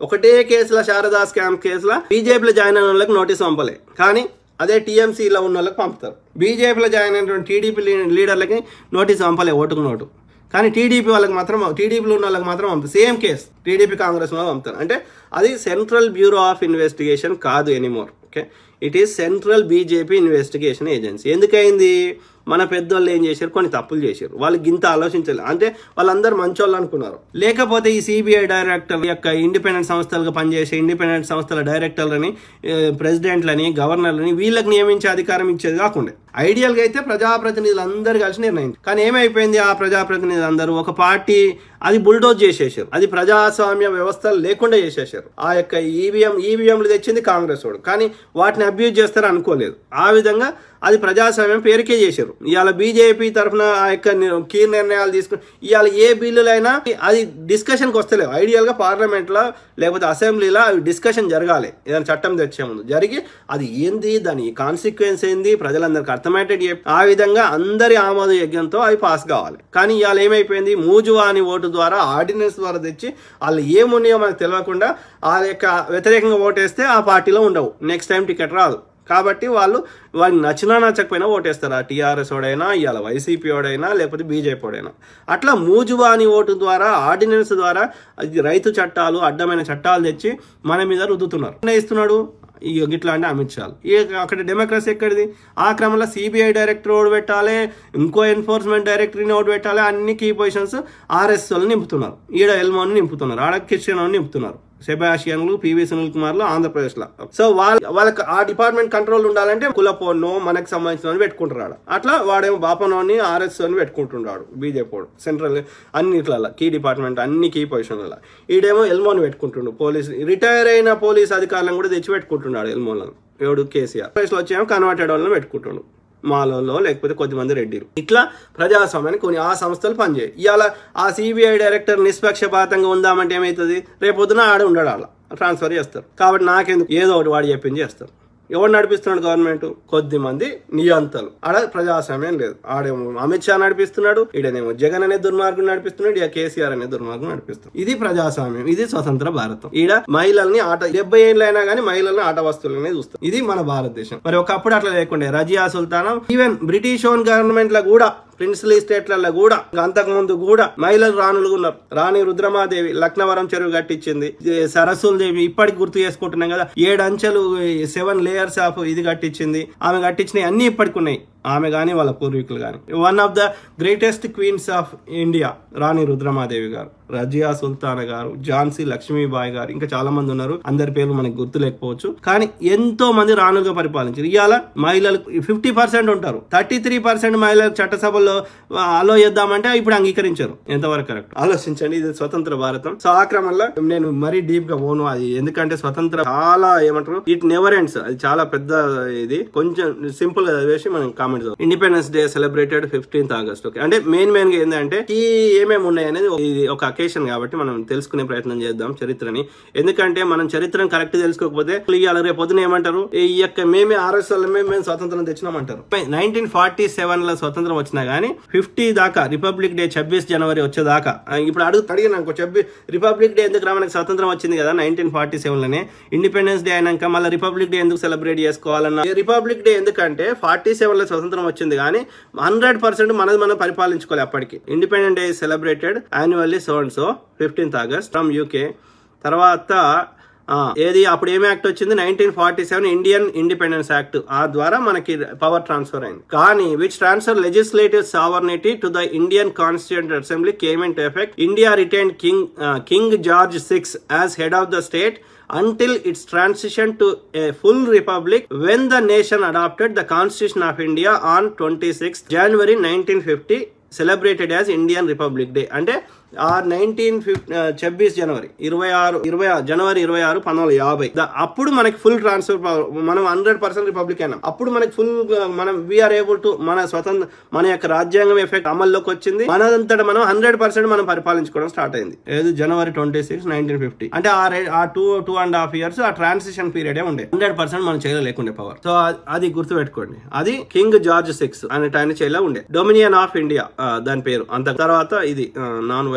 ఒకటే కేసుల శారదా స్కామ్ కేసులో బీజేపీలో జాయిన్ అయిన వాళ్ళకి నోటీస్ పంపలే కానీ అదే టీఎంసీలో ఉన్న వాళ్ళకి పంపుతారు బీజేపీలో జాయిన్ అయినటువంటి టీడీపీ లీడర్లకి నోటీస్ పంపలే ఓటుకు నోటు కానీ టీడీపీ వాళ్ళకి మాత్రం టీడీపీలో ఉన్న వాళ్ళకి మాత్రం పంపుతారు సేమ్ కేసు టీడీపీ కాంగ్రెస్ లో పంపుతారు అంటే అది సెంట్రల్ బ్యూరో ఆఫ్ ఇన్వెస్టిగేషన్ కాదు anymore okay it is central BJP investigation agency ఎందుకైంది మన పెద్దోళ్ళు ఏం చేశారు కొన్ని తప్పులు చేశారు వాళ్ళు గింత ఆలోచించలేదు అంటే వాళ్ళందరూ మంచోళ్ళు అనుకున్నారు లేకపోతే ఈ సిబిఐ డైరెక్టర్ యొక్క ఇండిపెండెంట్ సంస్థలుగా పనిచేసే ఇండిపెండెంట్ సంస్థల డైరెక్టర్లని ఏ, ప్రెసిడెంట్లని గవర్నర్లని వీళ్ళకి నియమించే అధికారం ఇచ్చేది కాకుండా ఐడియల్ గా అయితే ప్రజాప్రతినిధులు అందరు కలిసి నిర్ణయం కానీ ఏమైపోయింది ఆ ప్రజాప్రతినిధులు అందరూ ఒక పార్టీ అది బుల్డోజ్ చేసేసారు అది ప్రజాస్వామ్య వ్యవస్థ లేకుండా చేసేసారు ఆ యొక్క ఈవీఎం ఈవీఎంలు తెచ్చింది కాంగ్రెస్ వాడు కానీ వాటిని అబ్యూజ్ చేస్తారు అనుకోలేదు ఆ విధంగా అది ప్రజాస్వామ్యం పేరుకే చేశారు ఇవాళ బీజేపీ తరఫున ఆ యొక్క ని- కీ నిర్ణయాలు తీసుకుని ఇవాళ ఏ బిల్లులైనా అది డిస్కషన్కి వస్తలేవు ఐడియల్ గా పార్లమెంట్ లో లేకపోతే అసెంబ్లీలో డిస్కషన్ జరగాలి ఏదైనా చట్టం తెచ్చే ముందు జరిగి అది ఏంది దాని కాన్సిక్వెన్స్ ఏంది ప్రజలందరికీ అర్థమయ్యేటట్టు చెప్పి ఆ విధంగా అందరి ఆమోద యజ్ఞంతో అవి పాస్ కావాలి కానీ ఇవాళ ఏమైపోయింది మూజువా అని ఓటు ద్వారా ఆర్డినెన్స్ ద్వారా తెచ్చి వాళ్ళు ఏమున్నాయో మనకు తెలియకుండా ఆ యొక్క వ్యతిరేకంగా ఓటేస్తే ఆ పార్టీలో ఉండవు నెక్స్ట్ టైం టికెట్ రాదు కాబట్టి వాళ్ళు వాడిని నచ్చినా నచ్చకపోయినా ఓటేస్తారు ఆ టీఆర్ఎస్ ఓడైనా ఇవాళ వైసీపీ ఓడైనా లేకపోతే బీజేపీ ఓడైనా అట్లా మూజువాని ఓటు ద్వారా ఆర్డినెన్స్ ద్వారా అది రైతు చట్టాలు అడ్డమైన చట్టాలు తెచ్చి మన మీద రుద్దుతున్నారు నిర్ణయిస్తున్నాడు ఈ గిట్లా అంటే అమిత్ షా ఈ అక్కడ డెమోక్రసీ ఎక్కడిది ఆ క్రమంలో సిబిఐ డైరెక్టర్ ఓటు పెట్టాలి ఇంకో ఎన్ఫోర్స్మెంట్ డైరెక్టర్ని ఓటు పెట్టాలి అన్ని కీ పొజిషన్స్ ఆర్ఎస్ వాళ్ళు నింపుతున్నారు ఈడ ఎల్మోని నింపుతున్నారు ఆడ కిషన్ నింపుతున్నారు సెబాషియన్లు పివి సునీల్ కుమార్లు ఆంధ్రప్రదేశ్లో సో వాళ్ళ వాళ్ళకి ఆ డిపార్ట్మెంట్ కంట్రోల్ ఉండాలంటే కులపోను మనకు సంబంధించిన పెట్టుకుంటారు ఆడ అట్లా వాడేమో బాపనోని ఆర్ఎస్ అని పెట్టుకుంటున్నాడు బీజేపీ వాడు సెంట్రల్ అన్నిట్లలో కీ డిపార్ట్మెంట్ అన్ని కీ పొజిషన్లలో ఈడేమో ఎల్మోని పెట్టుకుంటుండు పోలీస్ రిటైర్ అయిన పోలీస్ అధికారులను కూడా తెచ్చి పెట్టుకుంటున్నాడు ఎల్మోలను ఎవడు కేసీఆర్ లో వచ్చేమో కన్వర్టెడ్ వాళ్ళని పెట్టుకుంటుండు మాలలో లేకపోతే కొద్దిమంది రెడ్డిలు ఇట్లా ప్రజాస్వామ్యానికి కొన్ని ఆ సంస్థలు పనిచేయి ఇవాళ ఆ సిబిఐ డైరెక్టర్ నిష్పక్షపాతంగా ఉందామంటే ఏమవుతుంది రేపొద్దున ఆడ ఉండడు అలా ట్రాన్స్ఫర్ చేస్తారు కాబట్టి నాకెందుకు ఏదో ఒకటి వాడు చెప్పింది చేస్తారు ఎవరు నడిపిస్తున్నాడు గవర్నమెంట్ కొద్ది మంది నియంతలు ఆడ ప్రజాస్వామ్యం లేదు ఆడేమో అమిత్ షా నడిపిస్తున్నాడు ఈడనేమో జగన్ అనే దుర్మార్గం నడిపిస్తున్నాడు ఇక కేసీఆర్ అనే దుర్మార్గం నడిపిస్తున్నాడు ఇది ప్రజాస్వామ్యం ఇది స్వతంత్ర భారతం ఈడ మహిళల్ని ఆట డెబ్బై ఏళ్ళు అయినా కానీ మహిళల్ని ఆట వస్తువులనే చూస్తాం ఇది మన భారతదేశం మరి ఒకప్పుడు అట్లా లేకుండే Razia Sultana even British own government లో కూడా ప్రిన్స్లీ స్టేట్లలో కూడా అంతకు ముందు కూడా మహిళలు రాణులు ఉన్నారు రాణి రుద్రమాదేవి లక్నవరం చెరువు కట్టించింది ఇది సరస్సుల దేవి ఇప్పటికి గుర్తు చేసుకుంటున్నాం కదా ఏడు అంచెలు సెవెన్ లేయర్స్ ఆఫ్ ఇది కట్టించింది ఆమె కట్టించినవి అన్ని ఇప్పటికి ఉన్నాయి ఆమె కానీ వాళ్ళ పూర్వీకులు కానీ one of the greatest queens of India రాణి రుద్రమాదేవి గారు రజియా సుల్తానా గారు ఝాన్సీ లక్ష్మీబాయి గారు ఇంకా చాలా మంది ఉన్నారు అందరి పేర్లు మనకు గుర్తు లేకపోవచ్చు కానీ ఎంతో మంది రాణులుగా పరిపాలించారు ఇవాళ మహిళలు ఫిఫ్టీ పర్సెంట్ ఉంటారు థర్టీ త్రీ పర్సెంట్ మహిళలు చట్టసభల్లో అలో చేద్దామంటే ఇప్పుడు అంగీకరించారు ఎంతవరకు కరెక్ట్ ఆలోచించండి ఇది స్వతంత్ర భారతం సో ఆ క్రమంలో నేను మరీ డీప్ గా పోను అది ఎందుకంటే స్వతంత్ర చాలా ఏమంటారు ఇట్ నెవర్ ఎండ్స్ అది చాలా పెద్ద ఇది కొంచెం సింపుల్ గా చదివేసి మనం comment Independence Day celebrated fifteenth August okay అంటే మెయిన్ మెయిన్ గా ఏంటంటే ఈ ఏమేమి ఉన్నాయి అనేది ఇది ఒక అకేషన్ కాబట్టి మనం తెలుసుకునే ప్రయత్నం చేద్దాం చరిత్రని ఎందుకంటే మనం చరిత్రను కరెక్ట్ తెలుసుకోకపోతే ఇవాళ రేపు పొద్దున ఏమంటారు ఈ యొక్క మేమే ఆర్ఎస్ వాళ్ళమే మేము స్వతంత్రం తెచ్చినామంటారు నైన్టీన్ ఫార్టీ సెవెన్ లో స్వతంత్రం వచ్చినా గానీ ఫిఫ్టీ దాకా రిపబ్లిక్ డే ఛబ్బీస్ జనవరి వచ్చేదాకా ఆ, ఇప్పుడు అడుగు అడిగిన అనుకో ఛబ్బీ రిపబ్లిక్ డే ఎందుకు రా మనకి స్వతంత్రం వచ్చింది కదా నైన్టీన్ ఫార్టీ సెవెన్ లోనే ఇండిపెండెన్స్ డే అయినాక మళ్ళీ రిపబ్లిక్ డే ఎందుకు సెలబ్రేట్ చేసుకోవాలన్న రిపబ్లిక్ డే ఎందుకంటే ఫార్టీ సెవెన్ లో స్వతంత్రం వచ్చింది కానీ హండ్రెడ్ పర్సెంట్ మనది మనం పరిపాలించుకోవాలి అప్పటికి independent day celebrated annually so and so fifteenth August from UK తర్వాత ఆ, ఏది అప్పుడు ఏం యాక్ట్ వచ్చింది nineteen forty seven Indian independence act ఆ ద్వారా మనకి పవర్ ట్రాన్స్ఫర్ అయింది కానీ which transfer legislative sovereignty to the Indian constituent assembly came in effect India retain king king George six as head of the state until its transition to a full republic when the nation adopted the constitution of india on 26 january 1950 celebrated as indian republic day అంటే ఆ nineteen fifty ఛబ్బీస్ జనవరి ఇరవై ఆరు ఇరవై ఆరు జనవరి ఇరవై ఆరు పంతొమ్మిది వందల యాభై ద- అప్పుడు మనకి ఫుల్ ట్రాన్స్ఫర్ పవర్ మనం హండ్రెడ్ పర్సెంట్ రిపబ్లిక్ అయినాం అప్పుడు మనకి ఫుల్ మనం వీఆర్ ఏబుల్ టు మన స్వతంత్ర మన యొక్క రాజ్యాంగం ఎఫెక్ట్ అమల్లోకి వచ్చింది మనంతటా మనం హండ్రెడ్ పర్సెంట్ మనం పరిపాలించుకోవడం స్టార్ట్ అయింది ఏది January twenty six nineteen fifty అంటే ఆ రే- ఆ two two and half years ఆ ట్రాన్సిషన్ పీరియడ్ ఉండే హండ్రెడ్ పర్సెంట్ మనం చేయలేకుండే పవర్ సో అది గుర్తు పెట్టుకోండి అది కింగ్ జార్జ్ సిక్స్ అనే ఆయన చేయలే ఉండే డొమినియన్ ఆఫ్ ఇండియా దాని పేరు అంత తర్వాత ఇది non violent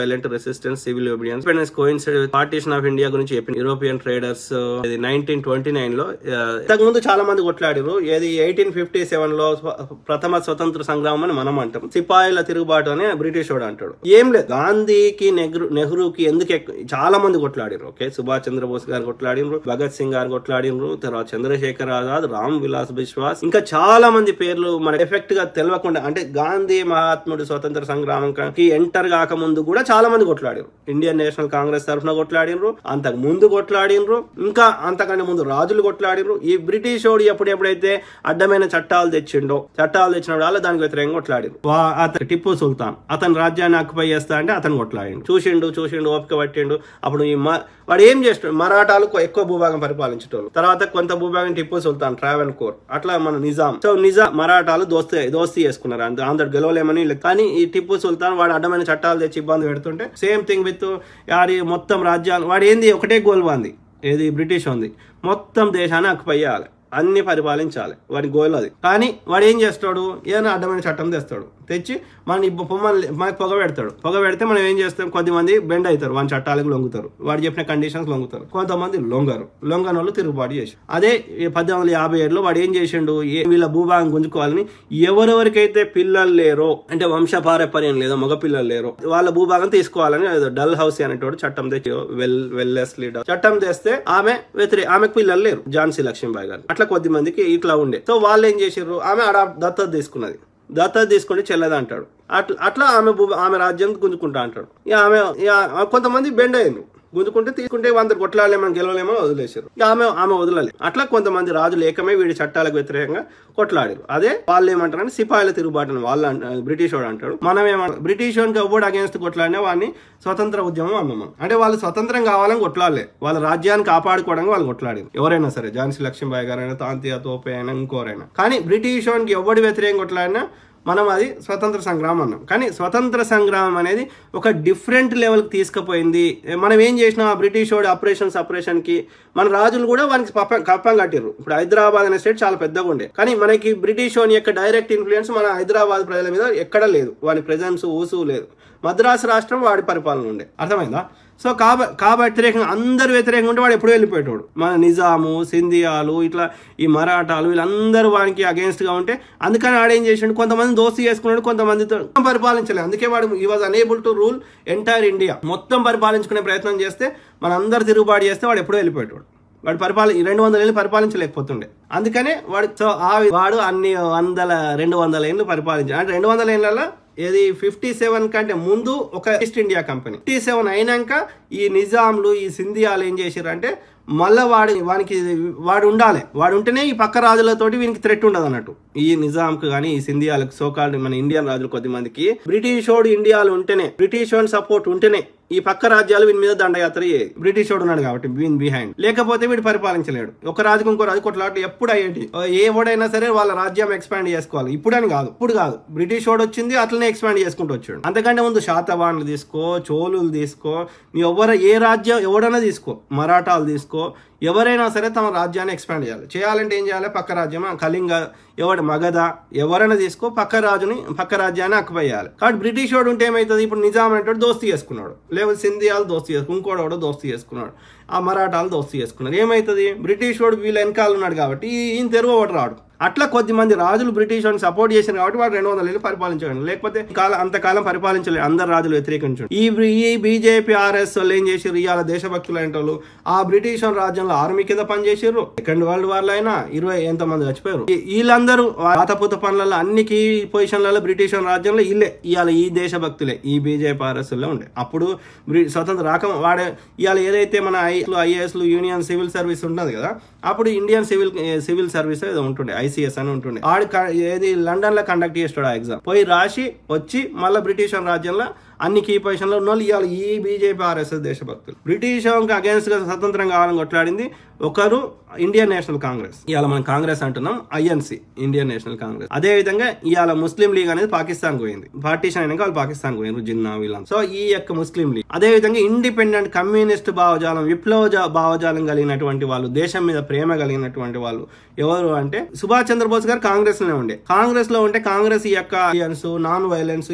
violent resistance civil obedience independence coincide partition of India గురించి చెప్పిన యూరోపియన్ ట్రేడర్స్ ఇది నైన్టీన్ ట్వంటీ నైన్ లో ఆ, ఇంతకు ముందు చాలా మంది కొట్లాడారు ఏది ఎయిటీన్ ఫిఫ్టీ సెవెన్ లో స్వ- ప్రథమ స్వతంత్ర సంగ్రామం అని మనం అంటాం సిపాయిల తిరుగుబాటు అని బ్రిటిష్ వాడు అంటాడు ఏం లేదు గాంధీకి నెహ్రూ నెహ్రూకి ఎందుకు ఎక్కు- చాలా మంది కొట్లాడిరు ఓకే సుభాష్ చంద్రబోస్ గారు కొట్లాడినరు భగత్ సింగ్ గారు కొట్లాడినరు తర్వాత చంద్రశేఖర్ ఆజాద్ రామ్ విలాస్ బిశ్వాస్ ఇంకా చాలా మంది పేర్లు మన ఎఫెక్ట్ గా తెలియకుండా అంటే గాంధీ మహాత్ముడు స్వతంత్ర సంగ్రామంకి ఎంటర్ కాకముందు కూడా చాలా మంది కొట్లాడారు ఇండియన్ నేషనల్ కాంగ్రెస్ తరఫున కొట్లాడినరు అంతకు ముందు కొట్లాడినరు ఇంకా అంతకంటే ముందు రాజులు కొట్లాడినరు ఈ బ్రిటిష్ వాడు ఎప్పుడు ఎప్పుడైతే అడ్డమైన చట్టాలు తెచ్చిండో చట్టాలు తెచ్చినప్పుడు అలా దానికి వ్యతిరేకంగా కొట్లాడిరు వా- అతను టిప్పు సుల్తాన్ అతను రాజ్యాన్ని ఆక్యుపై చేస్తా అంటే అతను కొట్లాడిండు చూసిండు చూసిండు ఓపిక పట్టిండు అప్పుడు ఈ మ- వాడు ఏం చేస్తాడు మరాఠాలు కొ- ఎక్కువ భూభాగం పరిపాలించేటోళ్ళు తర్వాత కొంత భూభాగం టిప్పు సుల్తాన్ ట్రావెల్ కోర్ అట్లా మన నిజాం సో నిజాం మరాఠాలు దోస్తీ దోస్తీ చేసుకున్నారు అంత అందరు గెలవలేమని లే- కానీ ఈ టిప్పు సుల్తాన్ వాడు అడ్డమైన చట్టాలు తెచ్చి ఇబ్బంది పెడుతుంటే సేమ్ థింగ్ విత్ యారి మొత్తం రాజ్యాలు వాడు ఏంది ఒకటే గోల్ వాంది ఏది బ్రిటిష్ ఉంది మొత్తం దేశాన్ని ఆక్యుపై చేయాలి అన్ని పరిపాలించాలి వాడి గోల్ అది కానీ వాడు ఏం చేస్తాడు ఏదైనా అడ్డమైన చట్టం తెస్తాడు తెచ్చి మన పొమ్మని మనకి పొగ పెడతాడు పొగ పెడితే మనం ఏం చేస్తాం కొద్దిమంది బెండ్ అవుతారు వాని చట్టాలకు లొంగుతారు వాడు చెప్పిన కండిషన్స్ లొంగుతారు కొంతమంది లొంగరు లొంగని వాళ్ళు తిరుగుబాటు చేసి అదే ఈ పద్దెనిమిది వందల యాభై ఏడులో వాడు ఏం చేసిండు ఏ వీళ్ళ భూభాగం గుంజుకోవాలని ఎవరెవరికైతే పిల్లలు లేరో అంటే వంశ పారపర్యం లేదో మగ పిల్లలు లేరో వాళ్ళ భూభాగం తీసుకోవాలని ఏదో డల్ హౌస్ అనేటోడు చట్టం తెచ్చి వెల్ వెల్లెస్ లీడర్ చట్టం తెస్తే ఆమె వ్యతిరే ఆమెకు పిల్లలు లేరు ఝాన్సీ లక్ష్మీబాయి గారు అట్లా కొద్ది మందికి ఇట్లా ఉండే సో వాళ్ళు ఏం చేసారు ఆమె అడా దత్తత తీసుకున్నది దత్తత తీసుకుంటే చెల్లదు అంటాడు అట్లా అట్లా ఆమె భూ- ఆమె రాజ్యం గుంజుకుంటా అంటాడు ఇక ఆమె ఇక కొంతమంది బెండ్ అయ్యారు గుంజుకుంటే తీసుకుంటే వంద కొట్లాడలేమని గెలవలేమో వదిలేశారు ఇక ఆమె ఆమె వదలలేదు అట్లా కొంతమంది రాజులు ఏకమే వీడి చట్టాలకు వ్యతిరేకంగా కొట్లాడారు అదే వాళ్ళు ఏమంటారంటే సిపాయిల తిరుగుబాటు అని వాళ్ళు అంట- బ్రిటిష్ వాడు అంటాడు మనం ఏమంటాం బ్రిటిష్ వాడికి ఎవడు అగేన్స్ట్ కొట్లాడినా వాడిని స్వతంత్ర ఉద్యమం అన్నాము అంటే వాళ్ళు స్వతంత్రం కావాలని కొట్లాడలే వాళ్ళ రాజ్యాన్ని కాపాడుకోవడానికి వాళ్ళు కొట్లాడారు ఎవరైనా సరే ఝాన్సీ లక్ష్మీబాయి గారైనా తాంతియా తోపే అయినా ఇంకోరైనా కానీ బ్రిటిష్ వాడికి ఎవడి వ్యతిరేకం కొట్లాడినా మనం అది స్వతంత్ర సంగ్రామం అన్నాం కానీ స్వతంత్ర సంగ్రామం అనేది ఒక డిఫరెంట్ లెవెల్కి తీసుకుపోయింది మనం ఏం చేసినాం ఆ బ్రిటిష్ వాడి ఆపరేషన్ సపరేషన్కి మన రాజులు కూడా వానికి పప్ప కప్పం కట్టిర్రు ఇప్పుడు హైదరాబాద్ అనే స్టేట్ చాలా పెద్దగా ఉండే కానీ మనకి బ్రిటిష్ వాని యొక్క డైరెక్ట్ ఇన్ఫ్లుయెన్స్ మన హైదరాబాద్ ప్రజల మీద ఎక్కడ లేదు వాని ప్రెజెన్స్ ఊసు లేదు మద్రాసు రాష్ట్రం వాడి పరిపాలన ఉండే అర్థమైందా సో కాబ కాబట్టి వ్యతిరేకంగా అందరు వ్యతిరేకంగా ఉంటే వాడు ఎప్పుడు వెళ్ళిపోయేటోడు మన నిజాము సింధియాలు ఇట్లా ఈ మరాఠాలు వీళ్ళందరూ వానికి against గా ఉంటే అందుకని ఆడేం చేసిండు కొంతమంది దోస్తీ చేసుకున్నాడు కొంతమందితో పరిపాలించలేదు అందుకే వాడు ఈ was unable to rule entire India మొత్తం పరిపాలించుకునే ప్రయత్నం చేస్తే మనందరు తిరుగుబాటు చేస్తే వాడు ఎప్పుడో వెళ్ళిపోయేటోడు వాడు పరిపాలి రెండు వందల ఏళ్ళు పరిపాలించలేకపోతుండే అందుకనే వాడు సో ఆ వాడు అన్ని వందల రెండు వందల ఏళ్ళు పరిపాలించాడు అంటే రెండు వందల ఏళ్ళలో ఏది ఫిఫ్టీ సెవెన్ కంటే ముందు ఒక East India company fifty seven అయినాక ఈ నిజాంలు ఈ సింధియాలు ఏం చేశారు అంటే మళ్ళా వాడి వానికి వాడు ఉండాలి వాడు ఉంటేనే ఈ పక్క రాజులతోటి వీనికి థ్రెట్ ఉండదు అన్నట్టు ఈ నిజాంకు కానీ ఈ సింధియాలకు సోకాల్డ్ మన ఇండియన్ రాజులు కొద్ది మందికి బ్రిటిష్ వాడు ఇండియాలో ఉంటేనే బ్రిటిష్ వాడి సపోర్ట్ ఉంటేనే ఈ పక్క రాజ్యాలు వీని మీద దండయాత్ర చేయదు బ్రిటిష్ వాడు ఉన్నాడు కాబట్టి వీన్ బిహైండ్ లేకపోతే వీడు పరిపాలించలేడు ఒక రాజుకు ఇంకో రాజు కొట్లాట్లు ఎప్పుడు అయ్యేటి ఏ ఓడైనా సరే వాళ్ళ రాజ్యం ఎక్స్పాండ్ చేసుకోవాలి ఇప్పుడని కాదు ఇప్పుడు కాదు బ్రిటిష్ వాడు వచ్చింది అట్లనే ఎక్స్పాండ్ చేసుకుంటూ వచ్చాడు అంతకంటే ముందు శాతవాన్లు తీసుకో చోళులు తీసుకో నీ ఎవరు ఏ రాజ్యం ఎవడైనా తీసుకో మరాఠాలు తీసుకో ఎవరైనా సరే తమ రాజ్యాన్ని ఎక్స్పాండ్ చేయాలి చేయాలంటే ఏం చేయాలి పక్క రాజ్యం కళింగ ఎవడు మగధ ఎవరైనా తీసుకో పక్క రాజుని పక్క రాజ్యాన్ని అక్కుపోయాలి కాబట్టి బ్రిటిష్ వాడు ఉంటే ఏమవుతుంది ఇప్పుడు నిజాం అనేటోడు దోస్తీ చేసుకున్నాడు లేకపోతే సింధియాలు దోస్తీ చేసుకుని ఇంకోడు ఎవడో దోస్తీ చేసుకున్నాడు ఆ మరాఠాలు దోస్తీ చేసుకున్నారు ఏమవుతుంది బ్రిటిష్ వాడు వీళ్ళ వెనకాల ఉన్నాడు కాబట్టి ఈ- ఈయన తెరువు ఒకటి రాడు అట్లా కొద్ది మంది రాజులు బ్రిటిష్ వాడిని సపోర్ట్ చేశారు కాబట్టి వాడు రెండు వందల ఏళ్ళు పరిపాలించగలరు లేకపోతే కాలం అంతకాలం పరిపాలించలేదు అందరు రాజులు వ్యతిరేకించారు ఈ బ్రి- ఈ బీజేపీ ఆర్ఎస్ వాళ్ళు ఏం చేశారు ఇవాళ దేశభక్తులు అంటే వాళ్ళు ఆ బ్రిటిష్ వాడి రాజ్యంలో ఆర్మీ కింద పనిచేసారు సెకండ్ వరల్డ్ వార్ అయినా ఇరవై ఎంత మంది చచ్చిపోయారు ఈ- వీళ్ళందరూ పాతపూత పనులలో అన్ని కీ పొజిషన్లలో బ్రిటిష్ వాడి రాజ్యంలో వీళ్ళే ఇవాళ ఈ దేశభక్తులే ఈ బీజేపీ ఆర్ఎస్ లో ఉండే అప్పుడు బ్రి- స్వతంత్ర రాకం వాడే ఇవాళ ఏదైతే మన ఐఏఎస్లు యూనియన్ సివిల్ సర్వీస్ ఉంటుంది కదా అప్పుడు ఇండియన్ సివిల్ సివిల్ సర్వీస్ ఏదో ఉంటుండే ఐసీఎస్ అని ఉంటుండే ఆడు క- ఏది లండన్ లో కండక్ట్ చేస్తాడు ఆ ఎగ్జామ్ పోయి రాసి వచ్చి మళ్ళీ బ్రిటిష్ రాజ్యంలో అన్ని కీ పొజిషన్ లో ఉన్న వాళ్ళు ఇవాళ ఈ బీజేపీ ఆర్ఎస్ఎస్ దేశభక్తులు బ్రిటిష్ అగేన్స్ట్ గా స్వతంత్రం కావాలని కొట్లాడింది ఒకరు ఇండియన్ నేషనల్ కాంగ్రెస్ ఇవాళ మనం కాంగ్రెస్ అంటున్నాం ఐఎన్సి ఇండియన్ నేషనల్ కాంగ్రెస్ అదే విధంగా ఇవాళ ముస్లిం లీగ్ అనేది పాకిస్తాన్ పోయింది పార్టీషన్ అయినాక వాళ్ళు పాకిస్తాన్ పోయినారు జిన్నా వీళ్ళంతా సో ఈ యొక్క ముస్లిం లీగ్ అదే విధంగా ఇండిపెండెంట్ కమ్యూనిస్ట్ భావజాలం విప్లవ జా- భావజాలం కలిగినటువంటి వాళ్ళు దేశం మీద ప్రేమ కలిగినటువంటి వాళ్ళు ఎవరు అంటే సుభాష్ చంద్రబోస్ గారు కాంగ్రెస్ లోనే ఉండే కాంగ్రెస్ లో ఉంటే కాంగ్రెస్ ఈ యొక్క నాన్ వైలెన్స్ ఇది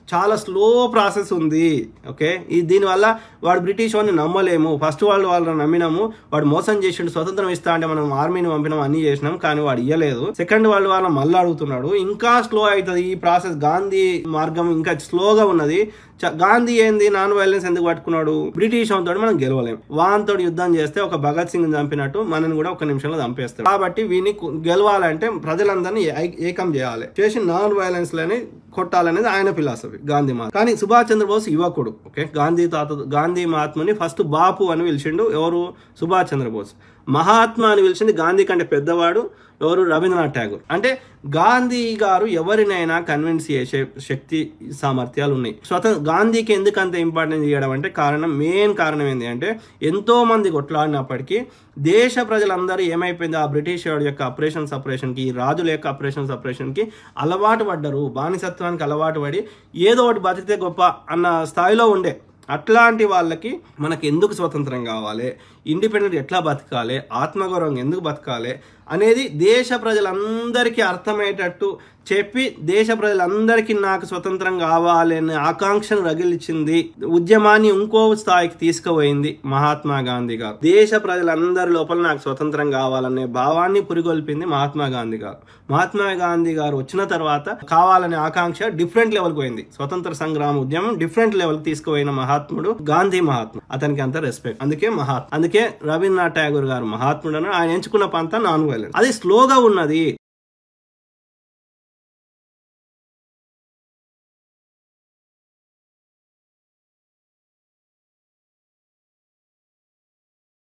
చాలా స్లో ప్రాసెస్ ఉంది ఓకే ఈ దీనివల్ల వాడు బ్రిటిష్ వాడిని నమ్మలేము ఫస్ట్ వాళ్ళు వాళ్ళని నమ్మినాము వాడు మోసం చేసిండు స్వతంత్రం ఇస్తా అంటే మనం ఆర్మీని పంపినాం అన్ని చేసినాం కానీ వాడు ఇయ్యలేదు సెకండ్ వరల్డ్ వార్ మళ్ళీ అడుగుతున్నాడు ఇంకా స్లో అవుతుంది ఈ ప్రాసెస్ గాంధీ మార్గం ఇంకా స్లోగా ఉన్నది చ- గాంధీ ఏంది నాన్ వైలెన్స్ ఎందుకు పట్టుకున్నాడు బ్రిటిష్ తోటి మనం గెలవలేం వాంతో యుద్ధం చేస్తే ఒక భగత్ సింగ్ చంపినట్టు మనని కూడా ఒక నిమిషంలో చంపేస్తాడు కాబట్టి వీని కు- గెలవాలంటే ప్రజలందరినీ ఐ- ఏకం చేయాలి చేసి నాన్ వైలెన్స్ లని కొట్టాలనేది ఆయన ఫిలాసఫీ గాంధీ మహాత్మ కానీ సుభాష్ చంద్రబోస్ యువకుడు ఓకే గాంధీ తాత గాంధీ మహాత్ముని ఫస్ట్ బాపు అని పిలిచిండు ఎవరు సుభాష్ చంద్రబోస్ మహాత్మా అని పిలిచింది గాంధీ కంటే పెద్దవాడు ఎవరు రవీంద్రనాథ్ ఠాగూర్ అంటే గాంధీ గారు ఎవరినైనా కన్విన్స్ చేసే శక్తి సామర్థ్యాలు ఉన్నాయి స్వతంత్ర గాంధీకి ఎందుకు అంత ఇంపార్టెన్స్ ఇవ్వడం అంటే కారణం మెయిన్ కారణం ఏంటి అంటే ఎంతో మంది కొట్లాడినప్పటికీ దేశ ప్రజలందరూ ఏమైపోయింది ఆ బ్రిటిష్ వాడి యొక్క అపరేషన్ సపరేషన్కి ఈ రాజుల యొక్క అపరేషన్ సపరేషన్కి అలవాటు పడ్డరు బానిసత్వానికి అలవాటు పడి ఏదో ఒకటి బతికితే గొప్ప అన్న స్థాయిలో ఉండే అట్లాంటి వాళ్ళకి మనకి ఎందుకు స్వతంత్రం కావాలి ఇండిపెండెంట్ ఎట్లా బతకాలి ఆత్మగౌరవం ఎందుకు బతకాలి అనేది దేశ ప్రజలందరికీ అర్థమయ్యేటట్టు చెప్పి దేశ ప్రజలందరికీ నాకు స్వతంత్రం కావాలి అనే ఆకాంక్షను రగిలించింది ఉద్యమాన్ని ఇంకో స్థాయికి తీసుకుపోయింది మహాత్మా గాంధీ గారు దేశ ప్రజలందరి లోపల నాకు స్వతంత్రం కావాలనే భావాన్ని పురిగొల్పింది మహాత్మా గాంధీ గారు మహాత్మా గాంధీ గారు వచ్చిన తర్వాత కావాలనే ఆకాంక్ష డిఫరెంట్ లెవెల్ పోయింది స్వతంత్ర సంగ్రామ ఉద్యమం డిఫరెంట్ లెవెల్ తీసుకుపోయిన మహాత్ముడు గాంధీ మహాత్మ అతనికి అంత రెస్పెక్ట్ అందుకే మహాత్మ అందుకే రవీంద్రనాథ్ ఠాగూర్ గారు మహాత్ముడు అని ఆయన ఎంచుకున్న పంత నాన్ వైలెన్స్ అది స్లోగా ఉన్నది